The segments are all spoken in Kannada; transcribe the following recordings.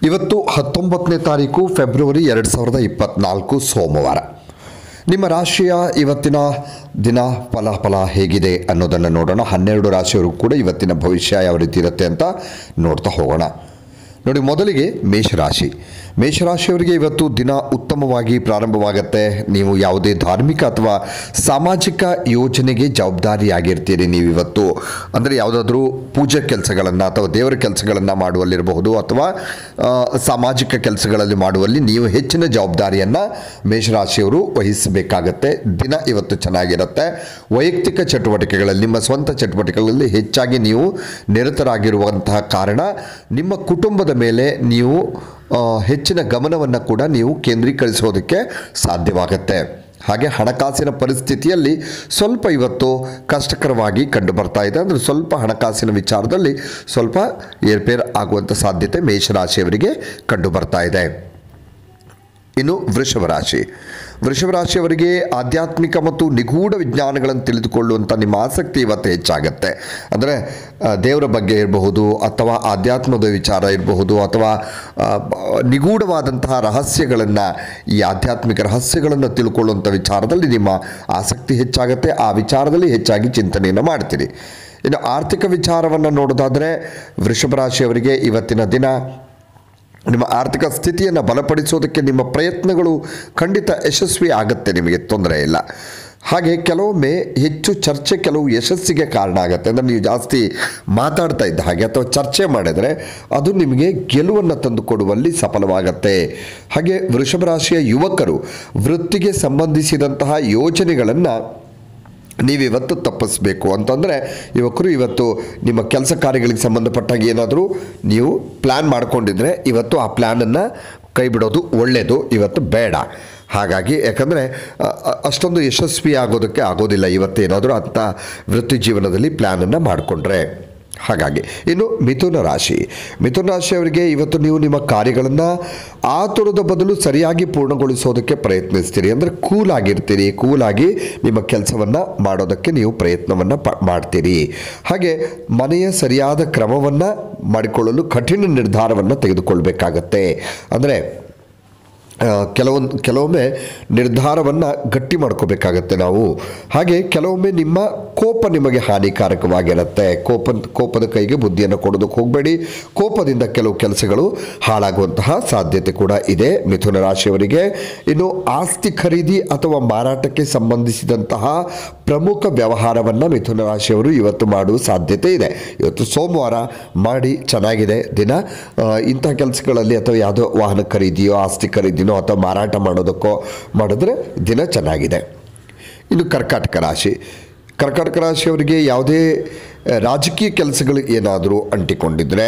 ಇವತ್ತು ಹತ್ತೊಂಬತ್ತನೇ ತಾರೀಕು ಫೆಬ್ರವರಿ ಎರಡು ಸಾವಿರದ ಇಪ್ಪತ್ನಾಲ್ಕು ಸೋಮವಾರ ನಿಮ್ಮ ರಾಶಿಯ ಇವತ್ತಿನ ದಿನ ಫಲಾಫಲ ಹೇಗಿದೆ ಅನ್ನೋದನ್ನು ನೋಡೋಣ ಹನ್ನೆರಡು ರಾಶಿಯವರು ಕೂಡ ಇವತ್ತಿನ ಭವಿಷ್ಯ ಯಾವ ರೀತಿ ಇರುತ್ತೆ ಅಂತ ನೋಡ್ತಾ ಹೋಗೋಣ ನೋಡಿ ಮೊದಲಿಗೆ ಮೇಷರಾಶಿ ಮೇಷರಾಶಿಯವರಿಗೆ ಇವತ್ತು ದಿನ ಉತ್ತಮವಾಗಿ ಪ್ರಾರಂಭವಾಗುತ್ತೆ ನೀವು ಯಾವುದೇ ಧಾರ್ಮಿಕ ಅಥವಾ ಸಾಮಾಜಿಕ ಯೋಜನೆಗೆ ಜವಾಬ್ದಾರಿಯಾಗಿರ್ತೀರಿ ನೀವು ಇವತ್ತು ಅಂದರೆ ಯಾವುದಾದ್ರೂ ಪೂಜೆ ಕೆಲಸಗಳನ್ನು ಅಥವಾ ದೇವರ ಕೆಲಸಗಳನ್ನು ಮಾಡುವಲ್ಲಿರಬಹುದು ಅಥವಾ ಆ, ಸಾಮಾಜಿಕ ಕೆಲಸಗಳಲ್ಲಿ ಮಾಡುವಲ್ಲಿ ನೀವು ಹೆಚ್ಚಿನ ಜವಾಬ್ದಾರಿಯನ್ನು ಮೇಷರಾಶಿಯವರು ವಹಿಸಬೇಕಾಗತ್ತೆ ದಿನ ಇವತ್ತು ಚೆನ್ನಾಗಿರುತ್ತೆ ವೈಯಕ್ತಿಕ ಚಟುವಟಿಕೆಗಳಲ್ಲಿ ನಿಮ್ಮ ಸ್ವಂತ ಚಟುವಟಿಕೆಗಳಲ್ಲಿ ಹೆಚ್ಚಾಗಿ ನೀವು ನಿರತರಾಗಿರುವಂತಹ ಕಾರಣ ನಿಮ್ಮ ಕುಟುಂಬದ ಮೇಲೆ ನೀವು ಆ, ಹೆಚ್ಚಿನ ಗಮನವನ್ನು ಕೂಡ ನೀವು ಕೇಂದ್ರೀಕರಿಸೋದಕ್ಕೆ ಸಾಧ್ಯವಾಗುತ್ತೆ ಹಾಗೆ ಹಣಕಾಸಿನ ಪರಿಸ್ಥಿತಿಯಲ್ಲಿ ಸ್ವಲ್ಪ ಇವತ್ತು ಕಷ್ಟಕರವಾಗಿ ಕಂಡು ಬರ್ತಾ ಇದೆ ಅಂದರೆ ಸ್ವಲ್ಪ ಹಣಕಾಸಿನ ವಿಚಾರದಲ್ಲಿ ಸ್ವಲ್ಪ ಏರ್ಪೇರ್ ಆಗುವಂಥ ಸಾಧ್ಯತೆ ಮೇಷರಾಶಿಯವರಿಗೆ ಕಂಡು ಬರ್ತಾ ಇದೆ ಇನ್ನು ವೃಷಭ ರಾಶಿ ವೃಷಭ ರಾಶಿಯವರಿಗೆ ಆಧ್ಯಾತ್ಮಿಕ ಮತ್ತು ನಿಗೂಢ ವಿಜ್ಞಾನಗಳನ್ನು ತಿಳಿದುಕೊಳ್ಳುವಂಥ ನಿಮ್ಮ ಆಸಕ್ತಿ ಇವತ್ತು ಹೆಚ್ಚಾಗುತ್ತೆ ಅಂದರೆ ಆ, ದೇವರ ಬಗ್ಗೆ ಇರಬಹುದು ಅಥವಾ ಆಧ್ಯಾತ್ಮದ ವಿಚಾರ ಇರಬಹುದು ಅಥವಾ ಆ, ಬ- ನಿಗೂಢವಾದಂತಹ ರಹಸ್ಯಗಳನ್ನು ಈ ಆಧ್ಯಾತ್ಮಿಕ ರಹಸ್ಯಗಳನ್ನು ತಿಳ್ಕೊಳ್ಳುವಂಥ ವಿಚಾರದಲ್ಲಿ ನಿಮ್ಮ ಆಸಕ್ತಿ ಹೆಚ್ಚಾಗುತ್ತೆ ಆ ವಿಚಾರದಲ್ಲಿ ಹೆಚ್ಚಾಗಿ ಚಿಂತನೆಯನ್ನು ಮಾಡ್ತೀರಿ ಇನ್ನು ಆರ್ಥಿಕ ವಿಚಾರವನ್ನು ನೋಡೋದಾದರೆ ವೃಷಭ ರಾಶಿಯವರಿಗೆ ಇವತ್ತಿನ ದಿನ ನಿಮ್ಮ ಆರ್ಥಿಕ ಸ್ಥಿತಿಯನ್ನು ಬಲಪಡಿಸೋದಕ್ಕೆ ನಿಮ್ಮ ಪ್ರಯತ್ನಗಳು ಖಂಡಿತ ಯಶಸ್ವಿ ಆಗುತ್ತೆ ನಿಮಗೆ ತೊಂದರೆ ಇಲ್ಲ ಹಾಗೆ ಕೆಲವೊಮ್ಮೆ ಹೆಚ್ಚು ಚರ್ಚೆ ಕೆಲವು ಯಶಸ್ಸಿಗೆ ಕಾರಣ ಆಗುತ್ತೆ ಅಂದರೆ ನೀವು ಜಾಸ್ತಿ ಮಾತಾಡ್ತಾ ಇದ್ದ ಹಾಗೆ ಅಥವಾ ಚರ್ಚೆ ಮಾಡಿದರೆ ಅದು ನಿಮಗೆ ಗೆಲುವನ್ನು ತಂದು ಕೊಡುವಲ್ಲಿ ಸಫಲವಾಗತ್ತೆ ಹಾಗೆ ವೃಷಭ ರಾಶಿಯ ಯುವಕರು ವೃತ್ತಿಗೆ ಸಂಬಂಧಿಸಿದಂತಹ ಯೋಜನೆಗಳನ್ನು ನೀವಿವತ್ತು ತಪ್ಪಿಸ್ಬೇಕು ಅಂತಂದರೆ ಯುವಕರು ಇವತ್ತು ನಿಮ್ಮ ಕೆಲಸ ಕಾರ್ಯಗಳಿಗೆ ಸಂಬಂಧಪಟ್ಟಾಗ ಏನಾದರೂ ನೀವು ಪ್ಲ್ಯಾನ್ ಮಾಡ್ಕೊಂಡಿದ್ರೆ ಇವತ್ತು ಆ ಪ್ಲ್ಯಾನನ್ನು ಕೈ ಬಿಡೋದು ಒಳ್ಳೆಯದು ಇವತ್ತು ಬೇಡ ಹಾಗಾಗಿ ಯಾಕಂದರೆ ಅ- ಅ- ಅಷ್ಟೊಂದು ಯಶಸ್ವಿ ಆಗೋದಕ್ಕೆ ಆಗೋದಿಲ್ಲ ಇವತ್ತೇನಾದರೂ ಅಂಥ ವೃತ್ತಿ ಜೀವನದಲ್ಲಿ ಪ್ಲ್ಯಾನನ್ನು ಮಾಡಿಕೊಂಡ್ರೆ ಹಾಗಾಗಿ ಇನ್ನು ಮಿಥುನ ರಾಶಿ ಮಿಥುನ ರಾಶಿಯವರಿಗೆ ಇವತ್ತು ನೀವು ನಿಮ್ಮ ಕಾರ್ಯಗಳನ್ನು ಆತುರದ ಬದಲು ಸರಿಯಾಗಿ ಪೂರ್ಣಗೊಳಿಸೋದಕ್ಕೆ ಪ್ರಯತ್ನಿಸ್ತೀರಿ ಅಂದರೆ ಕೂಲ್ ಆಗಿರ್ತೀರಿ ಕೂಲಾಗಿ ನಿಮ್ಮ ಕೆಲಸವನ್ನು ಮಾಡೋದಕ್ಕೆ ನೀವು ಪ್ರಯತ್ನವನ್ನು ಪ ಮಾಡ್ತೀರಿ ಹಾಗೆ ಮನೆಯ ಸರಿಯಾದ ಕ್ರಮವನ್ನು ಮಾಡಿಕೊಳ್ಳಲು ಕಠಿಣ ನಿರ್ಧಾರವನ್ನು ತೆಗೆದುಕೊಳ್ಬೇಕಾಗತ್ತೆ ಅಂದರೆ ಆ, ಕೆಲವೊಂದು ಕೆಲವೊಮ್ಮೆ ನಿರ್ಧಾರವನ್ನು ಗಟ್ಟಿ ಮಾಡ್ಕೋಬೇಕಾಗತ್ತೆ ನಾವು ಹಾಗೆ ಕೆಲವೊಮ್ಮೆ ನಿಮ್ಮ ಕೋಪ ನಿಮಗೆ ಹಾನಿಕಾರಕವಾಗಿರುತ್ತೆ ಕೋಪ ಕೋಪದ ಕೈಗೆ ಬುದ್ಧಿಯನ್ನು ಕೊಡೋದಕ್ಕೆ ಹೋಗಬೇಡಿ ಕೋಪದಿಂದ ಕೆಲವು ಕೆಲಸಗಳು ಹಾಳಾಗುವಂತಹ ಸಾಧ್ಯತೆ ಕೂಡ ಇದೆ ಮಿಥುನ ರಾಶಿಯವರಿಗೆ ಇನ್ನು ಆಸ್ತಿ ಖರೀದಿ ಅಥವಾ ಮಾರಾಟಕ್ಕೆ ಸಂಬಂಧಿಸಿದಂತಹ ಪ್ರಮುಖ ವ್ಯವಹಾರವನ್ನು ಮಿಥುನ ರಾಶಿಯವರು ಇವತ್ತು ಮಾಡುವ ಸಾಧ್ಯತೆ ಇದೆ ಇವತ್ತು ಸೋಮವಾರ ಮಾಡಿ ಚೆನ್ನಾಗಿದೆ ದಿನ ಆ, ಇಂಥ ಕೆಲಸಗಳಲ್ಲಿ ಅಥವಾ ಯಾವುದೋ ವಾಹನ ಖರೀದಿಯೋ ಆಸ್ತಿ ಖರೀದಿನೋ ಅಥವಾ ಮಾರಾಟ ಮಾಡೋದಕ್ಕೋ ಮಾಡಿದ್ರೆ ದಿನ ಚೆನ್ನಾಗಿದೆ ಇನ್ನು ಕರ್ಕಾಟಕ ರಾಶಿ ಕರ್ಕಾಟಕ ರಾಶಿಯವರಿಗೆ ಯಾವುದೇ ಆ, ರಾಜಕೀಯ ಕೆಲಸಗಳು ಏನಾದರೂ ಅಂಟಿಕೊಂಡಿದ್ರೆ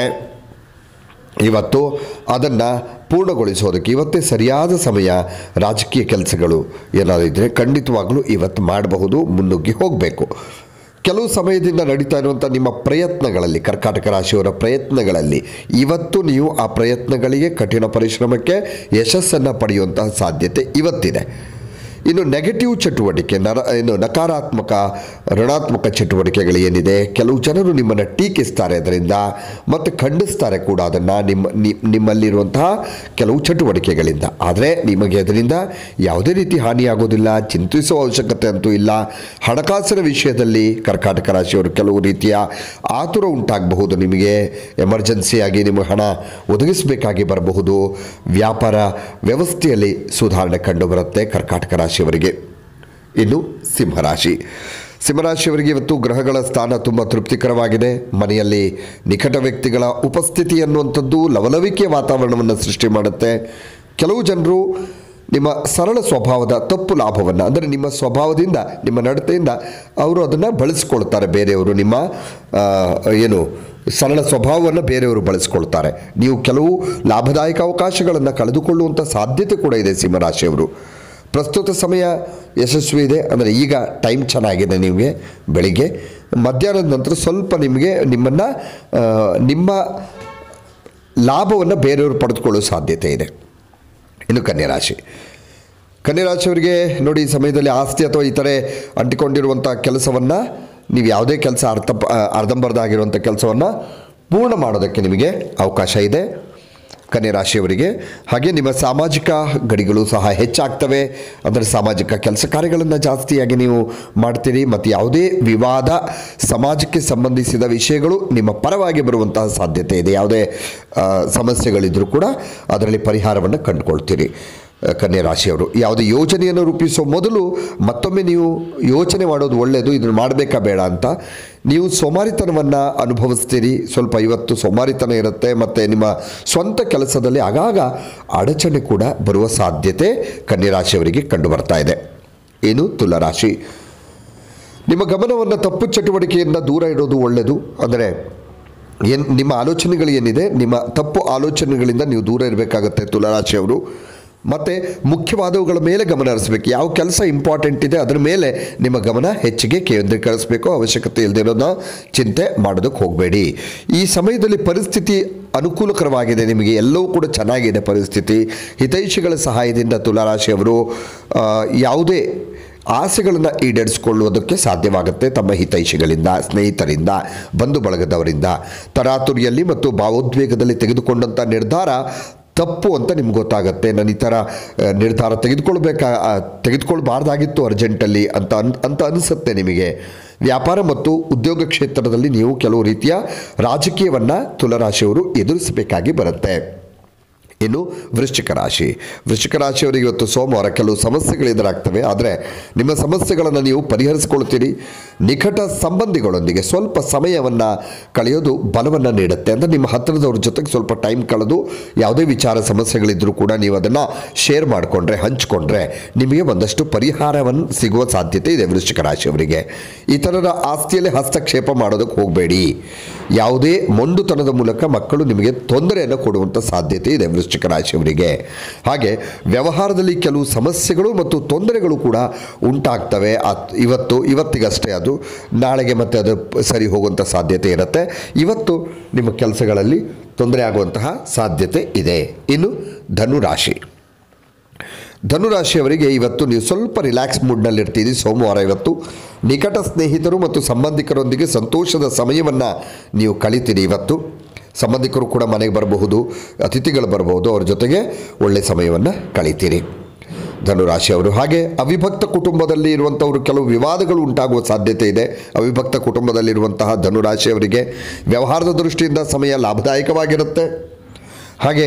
ಇವತ್ತು ಅದನ್ನು ಪೂರ್ಣಗೊಳಿಸೋದಕ್ಕೆ ಇವತ್ತೇ ಸರಿಯಾದ ಸಮಯ ರಾಜಕೀಯ ಕೆಲಸಗಳು ಏನಾದರೂ ಇದ್ದರೆ ಖಂಡಿತವಾಗಲೂ ಇವತ್ತು ಮಾಡಬಹುದು ಮುನ್ನುಗ್ಗಿ ಹೋಗಬೇಕು ಕೆಲವು ಸಮಯದಿಂದ ನಡೀತಾ ಇರುವಂಥ ನಿಮ್ಮ ಪ್ರಯತ್ನಗಳಲ್ಲಿ ಕರ್ಕಾಟಕ ರಾಶಿಯವರ ಪ್ರಯತ್ನಗಳಲ್ಲಿ ಇವತ್ತು ನೀವು ಆ ಪ್ರಯತ್ನಗಳಿಗೆ ಕಠಿಣ ಪರಿಶ್ರಮಕ್ಕೆ ಯಶಸ್ಸನ್ನು ಪಡೆಯುವಂತಹ ಸಾಧ್ಯತೆ ಇವತ್ತಿದೆ ಇನ್ನು ನೆಗೆಟಿವ್ ಚಟುವಟಿಕೆ ನರ ಇನ್ನು ನಕಾರಾತ್ಮಕ ಋಣಾತ್ಮಕ ಚಟುವಟಿಕೆಗಳು ಏನಿದೆ ಕೆಲವು ಜನರು ನಿಮ್ಮನ್ನು ಟೀಕಿಸ್ತಾರೆ ಅದರಿಂದ ಮತ್ತು ಖಂಡಿಸ್ತಾರೆ ಕೂಡ ಅದನ್ನು ನಿಮ್ಮ ನಿ- ನಿಮ್ಮಲ್ಲಿರುವಂತಹ ಕೆಲವು ಚಟುವಟಿಕೆಗಳಿಂದ ಆದರೆ ನಿಮಗೆ ಅದರಿಂದ ಯಾವುದೇ ರೀತಿ ಹಾನಿಯಾಗೋದಿಲ್ಲ ಚಿಂತಿಸುವ ಅವಶ್ಯಕತೆ ಅಂತೂ ಇಲ್ಲ ಹಣಕಾಸಿನ ವಿಷಯದಲ್ಲಿ ಕರ್ಕಾಟಕ ರಾಶಿಯವರು ಕೆಲವು ರೀತಿಯ ಆತುರ ಉಂಟಾಗಬಹುದು ನಿಮಗೆ ಎಮರ್ಜೆನ್ಸಿಯಾಗಿ ನಿಮಗೆ ಹಣ ಒದಗಿಸಬೇಕಾಗಿ ಬರಬಹುದು ವ್ಯಾಪಾರ ವ್ಯವಸ್ಥೆಯಲ್ಲಿ ಸುಧಾರಣೆ ಕಂಡುಬರುತ್ತೆ ಕರ್ಕಾಟಕ ರಾಶಿಯವರಿಗೆ ಇನ್ನು ಸಿಂಹರಾಶಿ ಸಿಂಹರಾಶಿಯವರಿಗೆ ಇವತ್ತು ಗ್ರಹಗಳ ಸ್ಥಾನ ತುಂಬ ತೃಪ್ತಿಕರವಾಗಿದೆ ಮನೆಯಲ್ಲಿ ನಿಕಟ ವ್ಯಕ್ತಿಗಳ ಉಪಸ್ಥಿತಿ ಅನ್ನುವಂಥದ್ದು ಲವಲವಿಕೆಯ ವಾತಾವರಣವನ್ನು ಸೃಷ್ಟಿ ಮಾಡುತ್ತೆ ಕೆಲವು ಜನರು ನಿಮ್ಮ ಸರಳ ಸ್ವಭಾವದ ತಪ್ಪು ಲಾಭವನ್ನು ಅಂದರೆ ನಿಮ್ಮ ಸ್ವಭಾವದಿಂದ ನಿಮ್ಮ ನಡತೆಯಿಂದ ಅವರು ಅದನ್ನು ಬಳಸ್ಕೊಳ್ತಾರೆ ಬೇರೆಯವರು ನಿಮ್ಮ ಆ, ಏನು ಸರಳ ಸ್ವಭಾವವನ್ನು ಬೇರೆಯವರು ಬಳಸ್ಕೊಳ್ತಾರೆ ನೀವು ಕೆಲವು ಲಾಭದಾಯಕ ಅವಕಾಶಗಳನ್ನು ಕಳೆದುಕೊಳ್ಳುವಂಥ ಸಾಧ್ಯತೆ ಕೂಡ ಇದೆ ಸಿಂಹರಾಶಿಯವರು ಪ್ರಸ್ತುತ ಸಮಯ ಯಶಸ್ವಿ ಇದೆ ಅಂದರೆ ಈಗ ಟೈಮ್ ಚೆನ್ನಾಗಿದೆ ನಿಮಗೆ ಬೆಳಿಗ್ಗೆ ಮಧ್ಯಾಹ್ನದ ನಂತರ ಸ್ವಲ್ಪ ನಿಮಗೆ ನಿಮ್ಮನ್ನು ನಿಮ್ಮ ಲಾಭವನ್ನು ಬೇರೆಯವರು ಪಡೆದುಕೊಳ್ಳೋ ಸಾಧ್ಯತೆ ಇದೆ ಇನ್ನು ಕನ್ಯಾ ರಾಶಿ ಕನ್ಯಾ ರಾಶಿಯವರಿಗೆ ನೋಡಿ ಈ ಸಮಯದಲ್ಲಿ ಆಸ್ತಿ ಅಥವಾ ಇತರೆ ಅಂಟಿಕೊಂಡಿರುವಂಥ ಕೆಲಸವನ್ನು ನೀವು ಯಾವುದೇ ಕೆಲಸ ಅರ್ಥ ಅರ್ಧಂಬರ್ಧ ಆಗಿರುವಂಥ ಕೆಲಸವನ್ನು ಪೂರ್ಣ ಮಾಡೋದಕ್ಕೆ ನಿಮಗೆ ಅವಕಾಶ ಇದೆ ಕನ್ಯಾ ರಾಶಿಯವರಿಗೆ ಹಾಗೆ ನಿಮ್ಮ ಸಾಮಾಜಿಕ ಗಡಿಗಳು ಸಹ ಹೆಚ್ಚಾಗ್ತವೆ ಅಂದರೆ ಸಾಮಾಜಿಕ ಕೆಲಸ ಕಾರ್ಯಗಳನ್ನು ಜಾಸ್ತಿಯಾಗಿ ನೀವು ಮಾಡ್ತೀರಿ ಮತ್ತು ಯಾವುದೇ ವಿವಾದ ಸಮಾಜಕ್ಕೆ ಸಂಬಂಧಿಸಿದ ವಿಷಯಗಳು ನಿಮ್ಮ ಪರವಾಗಿ ಬರುವಂತಹ ಸಾಧ್ಯತೆ ಇದೆ ಯಾವುದೇ ಆ, ಸಮಸ್ಯೆಗಳಿದ್ರೂ ಕೂಡ ಅದರಲ್ಲಿ ಪರಿಹಾರವನ್ನು ಕಂಡುಕೊಳ್ತೀರಿ ಆ, ಕನ್ಯಾ ರಾಶಿಯವರು ಯಾವುದೇ ಯೋಜನೆಯನ್ನು ರೂಪಿಸೋ ಮೊದಲು ಮತ್ತೊಮ್ಮೆ ನೀವು ಯೋಚನೆ ಮಾಡೋದು ಒಳ್ಳೆಯದು ಇದನ್ನು ಮಾಡಬೇಕಾ ಬೇಡ ಅಂತ ನೀವು ಸೋಮಾರಿತನವನ್ನು ಅನುಭವಿಸ್ತೀರಿ ಸ್ವಲ್ಪ ಇವತ್ತು ಸೋಮಾರಿತನ ಇರುತ್ತೆ ಮತ್ತು ನಿಮ್ಮ ಸ್ವಂತ ಕೆಲಸದಲ್ಲಿ ಆಗಾಗ ಅಡಚಣೆ ಕೂಡ ಬರುವ ಸಾಧ್ಯತೆ ಕನ್ಯಾ ರಾಶಿಯವರಿಗೆ ಕಂಡು ಬರ್ತಾ ಇದೆ ಏನು ತುಲಾರಾಶಿ ನಿಮ್ಮ ಗಮನವನ್ನು ತಪ್ಪು ಚಟುವಟಿಕೆಯಿಂದ ದೂರ ಇಡೋದು ಒಳ್ಳೆಯದು ಅಂದರೆ ಏನು ನಿಮ್ಮ ಆಲೋಚನೆಗಳು ಏನಿದೆ ನಿಮ್ಮ ತಪ್ಪು ಆಲೋಚನೆಗಳಿಂದ ನೀವು ದೂರ ಇರಬೇಕಾಗತ್ತೆ ತುಲಾರಾಶಿಯವರು ಮತ್ತು ಮುಖ್ಯವಾದವುಗಳ ಮೇಲೆ ಗಮನ ಹರಿಸಬೇಕು ಯಾವ ಕೆಲಸ ಇಂಪಾರ್ಟೆಂಟ್ ಇದೆ ಅದರ ಮೇಲೆ ನಿಮ್ಮ ಗಮನ ಹೆಚ್ಚಿಗೆ ಕೇಂದ್ರೀಕರಿಸಬೇಕು ಅವಶ್ಯಕತೆ ಇಲ್ಲದಿರೋದನ್ನ ಚಿಂತೆ ಮಾಡೋದಕ್ಕೆ ಹೋಗಬೇಡಿ ಈ ಸಮಯದಲ್ಲಿ ಪರಿಸ್ಥಿತಿ ಅನುಕೂಲಕರವಾಗಿದೆ ನಿಮಗೆ ಎಲ್ಲವೂ ಕೂಡ ಚೆನ್ನಾಗಿದೆ ಪರಿಸ್ಥಿತಿ ಹಿತೈಷಿಗಳ ಸಹಾಯದಿಂದ ತುಲಾರಾಶಿಯವರು ಆ, ಯಾವುದೇ ಆಸೆಗಳನ್ನು ಈಡೇರಿಸಿಕೊಳ್ಳುವುದಕ್ಕೆ ಸಾಧ್ಯವಾಗುತ್ತೆ ತಮ್ಮ ಹಿತೈಷಿಗಳಿಂದ ಸ್ನೇಹಿತರಿಂದ ಬಂಧು ಬಳಗದವರಿಂದ ತರಾತುರಿಯಲ್ಲಿ ಮತ್ತು ಭಾವೋದ್ವೇಗದಲ್ಲಿ ತೆಗೆದುಕೊಂಡಂಥ ನಿರ್ಧಾರ ತಪ್ಪು ಅಂತ ನಿಮ್ಗೆ ಗೊತ್ತಾಗುತ್ತೆ ನಾನು ಈ ಥರ ಆ, ನಿರ್ಧಾರ ತೆಗೆದುಕೊಳ್ಬೇಕಾ ಆ, ತೆಗೆದುಕೊಳ್ಬಾರ್ದಾಗಿತ್ತು ಅರ್ಜೆಂಟಲ್ಲಿ ಅಂತ ಅನ್ ಅಂತ ಅನಿಸುತ್ತೆ ನಿಮಗೆ ವ್ಯಾಪಾರ ಮತ್ತು ಉದ್ಯೋಗ ಕ್ಷೇತ್ರದಲ್ಲಿ ನೀವು ಕೆಲವು ರೀತಿಯ ರಾಜಕೀಯವನ್ನು ತುಲರಾಶಿಯವರು ಎದುರಿಸಬೇಕಾಗಿ ಬರುತ್ತೆ ಇನ್ನು ವೃಶ್ಚಿಕ ರಾಶಿ ವೃಶ್ಚಿಕ ರಾಶಿಯವರಿಗೆ ಇವತ್ತು ಸೋಮವಾರ ಕೆಲವು ಸಮಸ್ಯೆಗಳು ಎದುರಾಗ್ತವೆ ಆದರೆ ನಿಮ್ಮ ಸಮಸ್ಯೆಗಳನ್ನು ನೀವು ಪರಿಹರಿಸಿಕೊಳ್ತೀರಿ ನಿಕಟ ಸಂಬಂಧಿಗಳೊಂದಿಗೆ ಸ್ವಲ್ಪ ಸಮಯವನ್ನು ಕಳೆಯೋದು ಬಲವನ್ನು ನೀಡುತ್ತೆ ಅಂದರೆ ನಿಮ್ಮ ಹತ್ತಿರದವ್ರ ಜೊತೆಗೆ ಸ್ವಲ್ಪ ಟೈಮ್ ಕಳೆದು ಯಾವುದೇ ವಿಚಾರ ಸಮಸ್ಯೆಗಳಿದ್ದರೂ ಕೂಡ ನೀವು ಅದನ್ನು ಶೇರ್ ಮಾಡಿಕೊಂಡ್ರೆ ಹಂಚಿಕೊಂಡ್ರೆ ನಿಮಗೆ ಒಂದಷ್ಟು ಪರಿಹಾರವನ್ನು ಸಿಗುವ ಸಾಧ್ಯತೆ ಇದೆ ವೃಶ್ಚಿಕ ರಾಶಿಯವರಿಗೆ ಇತರರ ಆಸ್ತಿಯಲ್ಲಿ ಹಸ್ತಕ್ಷೇಪ ಮಾಡೋದಕ್ಕೆ ಹೋಗಬೇಡಿ ಯಾವುದೇ ಮೊಂಡುತನದ ಮೂಲಕ ಮಕ್ಕಳು ನಿಮಗೆ ತೊಂದರೆಯನ್ನು ಕೊಡುವಂಥ ಸಾಧ್ಯತೆ ಇದೆ ವೃಶ್ಚಿಕ ರಾಶಿಯವರಿಗೆ ಹಾಗೆ ವ್ಯವಹಾರದಲ್ಲಿ ಕೆಲವು ಸಮಸ್ಯೆಗಳು ಮತ್ತು ತೊಂದರೆಗಳು ಕೂಡ ಉಂಟಾಗ್ತವೆ ಅತ್- ಇವತ್ತು ಇವತ್ತಿಗಷ್ಟೇ ಅದು ನಾಳೆಗೆ ಮತ್ತೆ ಅದು ಪ- ಸರಿ ಹೋಗುವಂಥ ಸಾಧ್ಯತೆ ಇರುತ್ತೆ ಇವತ್ತು ನಿಮ್ಮ ಕೆಲಸಗಳಲ್ಲಿ ತೊಂದರೆ ಆಗುವಂತಹ ಸಾಧ್ಯತೆ ಇದೆ ಇನ್ನು ಧನು ರಾಶಿ ಧನುರಾಶಿಯವರಿಗೆ ಇವತ್ತು ನೀವು ಸ್ವಲ್ಪ ರಿಲ್ಯಾಕ್ಸ್ ಮೂಡ್ನಲ್ಲಿರ್ತೀರಿ ಸೋಮವಾರ ಇವತ್ತು ನಿಕಟ ಸ್ನೇಹಿತರು ಮತ್ತು ಸಂಬಂಧಿಕರೊಂದಿಗೆ ಸಂತೋಷದ ಸಮಯವನ್ನು ನೀವು ಕಳಿತೀರಿ ಇವತ್ತು ಸಂಬಂಧಿಕರು ಕೂಡ ಮನೆಗೆ ಬರಬಹುದು ಅತಿಥಿಗಳು ಬರಬಹುದು ಅವ್ರ ಜೊತೆಗೆ ಒಳ್ಳೆಯ ಸಮಯವನ್ನು ಕಳಿತೀರಿ ಧನುರಾಶಿಯವರು ಹಾಗೆ ಅವಿಭಕ್ತ ಕುಟುಂಬದಲ್ಲಿ ಇರುವಂಥವರು ಕೆಲವು ವಿವಾದಗಳು ಉಂಟಾಗುವ ಸಾಧ್ಯತೆ ಇದೆ ಅವಿಭಕ್ತ ಕುಟುಂಬದಲ್ಲಿರುವಂತಹ ಧನುರಾಶಿಯವರಿಗೆ ವ್ಯವಹಾರದ ದೃಷ್ಟಿಯಿಂದ ಸಮಯ ಲಾಭದಾಯಕವಾಗಿರುತ್ತೆ ಹಾಗೆ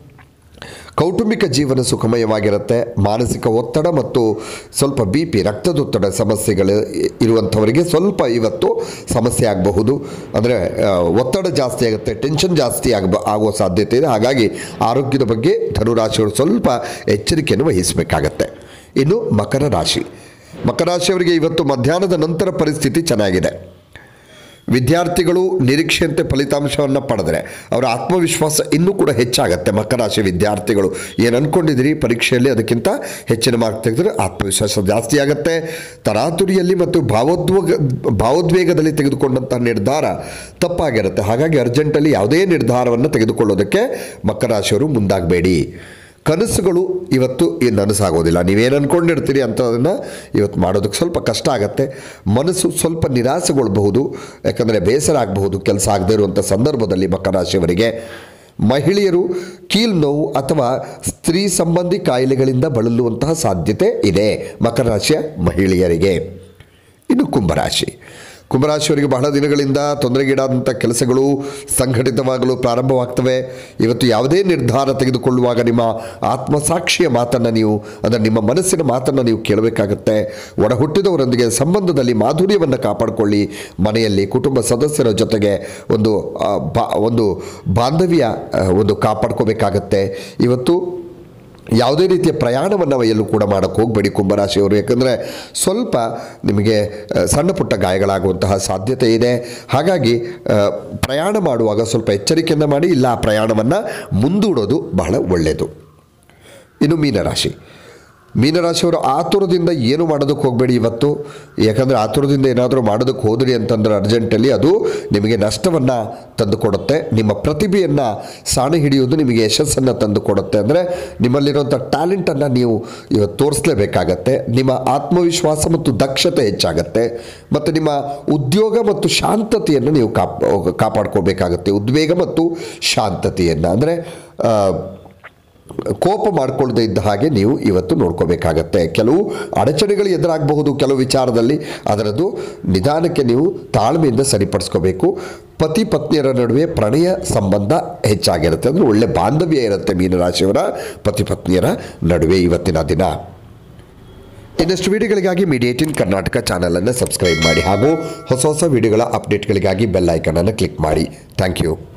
ಕೌಟುಂಬಿಕ ಜೀವನ ಸುಖಮಯವಾಗಿರುತ್ತೆ ಮಾನಸಿಕ ಒತ್ತಡ ಮತ್ತು ಸ್ವಲ್ಪ ಬಿ ಪಿ ರಕ್ತದೊತ್ತಡ ಸಮಸ್ಯೆಗಳು ಇ- ಇರುವಂಥವರಿಗೆ ಸ್ವಲ್ಪ ಇವತ್ತು ಸಮಸ್ಯೆ ಆಗಬಹುದು ಅಂದರೆ ಆ, ಒತ್ತಡ ಜಾಸ್ತಿ ಆಗುತ್ತೆ ಟೆನ್ಷನ್ ಜಾಸ್ತಿ ಆಗ ಆಗುವ ಸಾಧ್ಯತೆ ಇದೆ ಹಾಗಾಗಿ ಆರೋಗ್ಯದ ಬಗ್ಗೆ ಧನುರಾಶಿಯವರು ಸ್ವಲ್ಪ ಎಚ್ಚರಿಕೆಯನ್ನು ವಹಿಸಬೇಕಾಗತ್ತೆ ಇನ್ನು ಮಕರ ರಾಶಿ ಮಕರ ರಾಶಿಯವರಿಗೆ ಇವತ್ತು ಮಧ್ಯಾಹ್ನದ ನಂತರ ಪರಿಸ್ಥಿತಿ ಚೆನ್ನಾಗಿದೆ ವಿದ್ಯಾರ್ಥಿಗಳು ನಿರೀಕ್ಷೆಯಂತೆ ಫಲಿತಾಂಶವನ್ನು ಪಡೆದರೆ ಅವರ ಆತ್ಮವಿಶ್ವಾಸ ಇನ್ನೂ ಕೂಡ ಹೆಚ್ಚಾಗತ್ತೆ ಮಕರ ರಾಶಿ ವಿದ್ಯಾರ್ಥಿಗಳು ಏನು ಅಂದ್ಕೊಂಡಿದ್ದೀರಿ ಪರೀಕ್ಷೆಯಲ್ಲಿ ಅದಕ್ಕಿಂತ ಹೆಚ್ಚಿನ ಮಾರ್ಕ್ ತೆಗೆದ್ರೆ ಆತ್ಮವಿಶ್ವಾಸ ಜಾಸ್ತಿ ಆಗುತ್ತೆ ತರಾತುರಿಯಲ್ಲಿ ಮತ್ತು ಭಾವೋದ್ವೇಗ ಭಾವೋದ್ವೇಗದಲ್ಲಿ ತೆಗೆದುಕೊಂಡಂಥ ನಿರ್ಧಾರ ತಪ್ಪಾಗಿರುತ್ತೆ ಹಾಗಾಗಿ ಅರ್ಜೆಂಟಲ್ಲಿ ಯಾವುದೇ ನಿರ್ಧಾರವನ್ನು ತೆಗೆದುಕೊಳ್ಳೋದಕ್ಕೆ ಮಕರ ರಾಶಿಯವರು ಮುಂದಾಗಬೇಡಿ ಕನಸುಗಳು ಇವತ್ತು ಈ ನನಸಾಗೋದಿಲ್ಲ ನೀವೇನು ಅಂದ್ಕೊಂಡಿರ್ತೀರಿ ಅಂಥದನ್ನು ಇವತ್ತು ಮಾಡೋದಕ್ಕೆ ಸ್ವಲ್ಪ ಕಷ್ಟ ಆಗುತ್ತೆ ಮನಸ್ಸು ಸ್ವಲ್ಪ ನಿರಾಸೆಗೊಳ್ಬಹುದು ಯಾಕಂದರೆ ಬೇಸರ ಆಗಬಹುದು ಕೆಲಸ ಆಗದೇ ಇರುವಂಥ ಸಂದರ್ಭದಲ್ಲಿ ಮಕರ ರಾಶಿಯವರಿಗೆ ಮಹಿಳೆಯರು ಕೀಲ್ ನೋವು ಅಥವಾ ಸ್ತ್ರೀ ಸಂಬಂಧಿ ಕಾಯಿಲೆಗಳಿಂದ ಬಳಲುವಂತಹ ಸಾಧ್ಯತೆ ಇದೆ ಮಕರ ರಾಶಿಯ ಮಹಿಳೆಯರಿಗೆ ಇನ್ನು ಕುಂಭರಾಶಿ ಕುಂಭರಾಶಿಯವರಿಗೆ ಬಹಳ ದಿನಗಳಿಂದ ತೊಂದರೆಗೀಡಾದಂಥ ಕೆಲಸಗಳು ಸಂಘಟಿತವಾಗಲು ಪ್ರಾರಂಭವಾಗ್ತವೆ ಇವತ್ತು ಯಾವುದೇ ನಿರ್ಧಾರ ತೆಗೆದುಕೊಳ್ಳುವಾಗ ನಿಮ್ಮ ಆತ್ಮಸಾಕ್ಷಿಯ ಮಾತನ್ನು ನೀವು ಅಂದರೆ ನಿಮ್ಮ ಮನಸ್ಸಿನ ಮಾತನ್ನು ನೀವು ಕೇಳಬೇಕಾಗತ್ತೆ ಒಡ ಹುಟ್ಟಿದವರೊಂದಿಗೆ ಸಂಬಂಧದಲ್ಲಿ ಮಾಧುರ್ಯವನ್ನು ಕಾಪಾಡಿಕೊಳ್ಳಿ ಮನೆಯಲ್ಲಿ ಕುಟುಂಬ ಸದಸ್ಯರ ಜೊತೆಗೆ ಒಂದು ಆ, ಬಾ ಒಂದು ಬಾಂಧವ್ಯ ಆ, ಒಂದು ಕಾಪಾಡ್ಕೋಬೇಕಾಗತ್ತೆ ಇವತ್ತು ಯಾವುದೇ ರೀತಿಯ ಪ್ರಯಾಣವನ್ನು ಎಲ್ಲೂ ಕೂಡ ಮಾಡೋಕ್ಕೆ ಹೋಗಬೇಡಿ ಕುಂಭರಾಶಿಯವರು ಯಾಕಂದರೆ ಸ್ವಲ್ಪ ನಿಮಗೆ ಆ, ಸಣ್ಣ ಪುಟ್ಟ ಗಾಯಗಳಾಗುವಂತಹ ಸಾಧ್ಯತೆ ಇದೆ ಹಾಗಾಗಿ ಆ, ಪ್ರಯಾಣ ಮಾಡುವಾಗ ಸ್ವಲ್ಪ ಎಚ್ಚರಿಕೆಯಿಂದ ಮಾಡಿ ಇಲ್ಲ ಆ ಪ್ರಯಾಣವನ್ನು ಮುಂದೂಡೋದು ಬಹಳ ಒಳ್ಳೆಯದು ಇನ್ನು ಮೀನರಾಶಿ ಮೀನರಾಶಿಯವರು ಆತುರದಿಂದ ಏನು ಮಾಡೋದಕ್ಕೆ ಹೋಗಬೇಡಿ ಇವತ್ತು ಯಾಕಂದರೆ ಆತುರದಿಂದ ಏನಾದರೂ ಮಾಡೋದಕ್ಕೆ ಹೋದ್ರಿ ಅಂತಂದ್ರೆ ಅರ್ಜೆಂಟಲ್ಲಿ ಅದು ನಿಮಗೆ ನಷ್ಟವನ್ನು ತಂದುಕೊಡುತ್ತೆ ನಿಮ್ಮ ಪ್ರತಿಭೆಯನ್ನು ಸಾಣೆ ಹಿಡಿಯೋದು ನಿಮಗೆ ಯಶಸ್ಸನ್ನು ತಂದುಕೊಡುತ್ತೆ ಅಂದರೆ ನಿಮ್ಮಲ್ಲಿರುವಂಥ ಟ್ಯಾಲೆಂಟನ್ನು ನೀವು ಇವತ್ತು ತೋರಿಸಲೇಬೇಕಾಗತ್ತೆ ನಿಮ್ಮ ಆತ್ಮವಿಶ್ವಾಸ ಮತ್ತು ದಕ್ಷತೆ ಹೆಚ್ಚಾಗತ್ತೆ ಮತ್ತು ನಿಮ್ಮ ಉದ್ಯೋಗ ಮತ್ತು ಶಾಂತತೆಯನ್ನು ನೀವು ಕಾಪ್ ಕಾಪಾಡ್ಕೋಬೇಕಾಗತ್ತೆ ಉದ್ವೇಗ ಮತ್ತು ಶಾಂತತೆಯನ್ನು ಅಂದರೆ ಕೋಪ ಮಾಡ್ಕೊಳ್ಳದೆ ಇದ್ದ ಹಾಗೆ ನೀವು ಇವತ್ತು ನೋಡ್ಕೋಬೇಕಾಗತ್ತೆ ಕೆಲವು ಅಡಚಣೆಗಳು ಎದುರಾಗಬಹುದು ಕೆಲವು ವಿಚಾರದಲ್ಲಿ ಅದರದ್ದು ನಿಧಾನಕ್ಕೆ ನೀವು ತಾಳ್ಮೆಯಿಂದ ಸರಿಪಡಿಸ್ಕೋಬೇಕು ಪತಿ ಪತ್ನಿಯರ ನಡುವೆ ಪ್ರಣಯ ಸಂಬಂಧ ಹೆಚ್ಚಾಗಿರುತ್ತೆ ಅಂದರೆ ಒಳ್ಳೆ ಬಾಂಧವ್ಯ ಇರುತ್ತೆ ಮೀನರಾಶಿಯವರ ಪತಿ ಪತ್ನಿಯರ ನಡುವೆ ಇವತ್ತಿನ ದಿನ ಇನ್ನಷ್ಟು ವಿಡಿಯೋಗಳಿಗಾಗಿ ಮೀಡಿಯೇಟಿನ್ ಕರ್ನಾಟಕ ಚಾನಲನ್ನು ಸಬ್ಸ್ಕ್ರೈಬ್ ಮಾಡಿ ಹಾಗೂ ಹೊಸ ಹೊಸ ವಿಡಿಯೋಗಳ ಅಪ್ಡೇಟ್ಗಳಿಗಾಗಿ ಬೆಲ್ ಐಕನನ್ನು ಕ್ಲಿಕ್ ಮಾಡಿ ಥ್ಯಾಂಕ್ ಯು